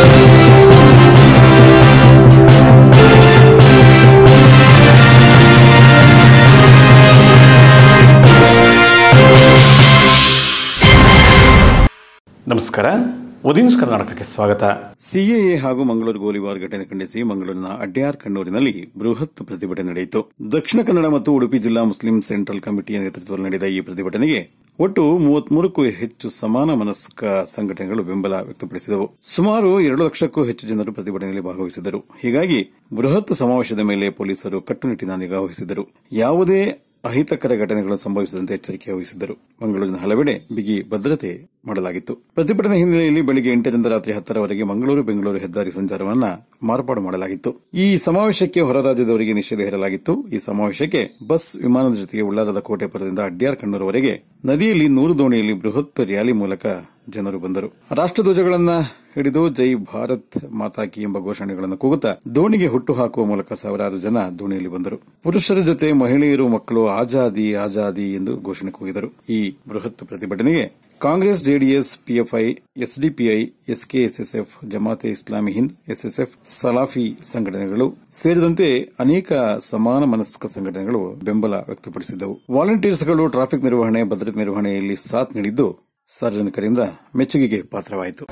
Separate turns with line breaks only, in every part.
ನಮಸ್ಕಾರ ಉದೀನ್ಸ್ ಕರ್ನಾಟಕಕ್ಕೆ ಸ್ವಾಗತ
ಸಿಎಎ ಹಾಗೂ ಮಂಗಳೂರು ಗೋಲಿಬಾರ್ ಘಟನೆ ಖಂಡಿಸಿ ಮಂಗಳೂರಿನ ಅಡ್ಯಾರ್ ಕಣ್ಣೂರಿನಲ್ಲಿ ಬೃಹತ್ ಪ್ರತಿಭಟನೆ ನಡೆಯಿತು ದಕ್ಷಿಣ ಕನ್ನಡ ಮತ್ತು ಉಡುಪಿ ಜಿಲ್ಲಾ ಮುಸ್ಲಿಂ ಸೆಂಟ್ರಲ್ ಕಮಿಟಿಯ ನೇತೃತ್ವದಲ್ಲಿ ನಡೆದ ಈ ಪ್ರತಿಭಟನೆಗೆ ಒಟ್ಟು ಮೂವತ್ಮೂರಕ್ಕೂ ಹೆಚ್ಚು ಸಮಾನ ಮನಸ್ಕ ಸಂಘಟನೆಗಳು ಬೆಂಬಲ ವ್ಯಕ್ತಪಡಿಸಿದವು ಸುಮಾರು ಎರಡು ಲಕ್ಷಕ್ಕೂ ಹೆಚ್ಚು ಜನರು ಪ್ರತಿಭಟನೆಯಲ್ಲಿ ಭಾಗವಹಿಸಿದರು ಹೀಗಾಗಿ ಬೃಹತ್ ಸಮಾವೇಶದ ಮೇಲೆ ಪೊಲೀಸರು ಕಟ್ಟುನಿಟ್ಟಿನ ನಿಗಾ ವಹಿಸಿದರು ಯಾವುದೇ ಅಹಿತಕರ ಘಟನೆಗಳು ಸಂಭವಿಸದಂತೆ ಎಚ್ಚರಿಕೆ ವಹಿಸಿದ್ದರು ಮಂಗಳೂರಿನ ಹಲವೆಡೆ ಬಿಗಿ ಭದ್ರತೆ ಮಾಡಲಾಗಿತ್ತು ಪ್ರತಿಭಟನೆ ಹಿನ್ನೆಲೆಯಲ್ಲಿ ಬೆಳಗ್ಗೆ ಎಂಟರಿಂದ ರಾತ್ರಿ ಹತ್ತರವರೆಗೆ ಮಂಗಳೂರು ಬೆಂಗಳೂರು ಹೆದ್ದಾರಿ ಸಂಚಾರವನ್ನ ಮಾರ್ಪಾಡು ಮಾಡಲಾಗಿತ್ತು ಈ ಸಮಾವೇಶಕ್ಕೆ ಹೊರ ರಾಜ್ಯದವರಿಗೆ ನಿಷೇಧ ಹೇರಲಾಗಿತ್ತು ಈ ಸಮಾವೇಶಕ್ಕೆ ಬಸ್ ವಿಮಾನದ ಜೊತೆಗೆ ಉಳ್ಳಾಲದ ಕೋಟೆಪುರದಿಂದ ಅಡ್ಯಾರ್ ಕಣ್ಣೂರವರೆಗೆ ನದಿಯಲ್ಲಿ ನೂರು ದೋಣಿಯಲ್ಲಿ ಬೃಹತ್ ರ್ಯಾಲಿ ಮೂಲಕ ಜನರು ಬಂದರು ರಾಷ್ಟ್ರಧ್ವಜಗಳನ್ನ ಹಿಡಿದು ಜೈ ಭಾರತ್ ಮಾತಾ ಕಿ ಎಂಬ ಘೋಷಣೆಗಳನ್ನು ಕೂಗುತ್ತಾ ದೋಣಿಗೆ ಹುಟ್ಟು ಹಾಕುವ ಮೂಲಕ ಸಾವಿರಾರು ಜನ ದೋಣಿಯಲ್ಲಿ ಬಂದರು ಪುರುಷರ ಜೊತೆ ಮಹಿಳೆಯರು ಮಕ್ಕಳು ಆಜಾದಿ ಆಜಾದಿ ಎಂದು ಘೋಷಣೆ ಕೂಗಿದರು ಈ ಬೃಹತ್ ಪ್ರತಿಭಟನೆಗೆ Congress JDS PFI SDPI SKSSF Jamaat Islami Hind SSF ಸಲಾಫಿ ಸಂಘಟನೆಗಳು ಸೇರಿದಂತೆ ಅನೇಕ ಸಮಾನ ಮನಸ್ಕ ಸಂಘಟನೆಗಳು ಬೆಂಬಲ ವ್ಯಕ್ತಪಡಿಸಿದ್ದವು ವಾಲಂಟಿಯರ್ಸ್ಗಳು ಟ್ರಾಫಿಕ್ ನಿರ್ವಹಣೆ ಭದ್ರತೆ ನಿರ್ವಹಣೆಯಲ್ಲಿ ಸಾಥ್ ನೀಡಿದ್ದು ಸಾರ್ವಜನಿಕರಿಂದ ಮೆಚ್ಚುಗೆಗೆ ಪಾತ್ರವಾಯಿತು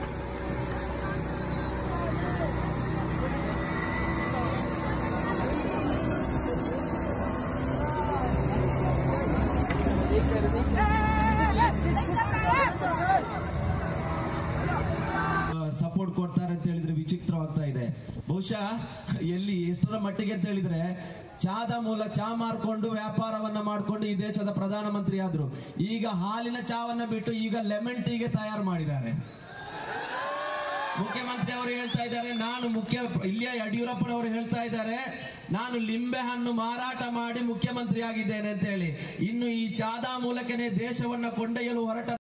ಸಪೋರ್ಟ್ ಕೊಡ್ತಾರೆ ಅಂತ ಹೇಳಿದ್ರೆ ವಿಚಿತ್ರವಾಗ್ತಾ ಇದೆ ಬಹುಶಃ ಎಲ್ಲಿ ಎಷ್ಟರ ಮಟ್ಟಿಗೆ ಅಂತ ಹೇಳಿದ್ರೆ ಚಾದ ಮೂಲ ಚಾ ಮಾರ್ಕೊಂಡು ವ್ಯಾಪಾರವನ್ನ ಮಾಡ್ಕೊಂಡು ಈ ದೇಶದ ಪ್ರಧಾನಮಂತ್ರಿ ಆದ್ರು ಈಗ ಹಾಲಿನ ಚಾವನ್ನ ಬಿಟ್ಟು ಈಗ ಲೆಮನ್ ಟೀಗೆ ತಯಾರು ಮಾಡಿದ್ದಾರೆ ಮುಖ್ಯಮಂತ್ರಿ ಅವರು ಹೇಳ್ತಾ ಇದ್ದಾರೆ ನಾನು ಮುಖ್ಯ ಇಲ್ಲಿಯ ಯಡಿಯೂರಪ್ಪನವರು ಹೇಳ್ತಾ ಇದ್ದಾರೆ ನಾನು ಲಿಂಬೆ ಹಣ್ಣು ಮಾರಾಟ ಮಾಡಿ ಮುಖ್ಯಮಂತ್ರಿ ಆಗಿದ್ದೇನೆ ಅಂತ ಹೇಳಿ ಇನ್ನು ಈ ಚಾದಾ ಮೂಲಕನೇ ದೇಶವನ್ನ ಕೊಂಡೊಯ್ಯಲು ಹೊರಟ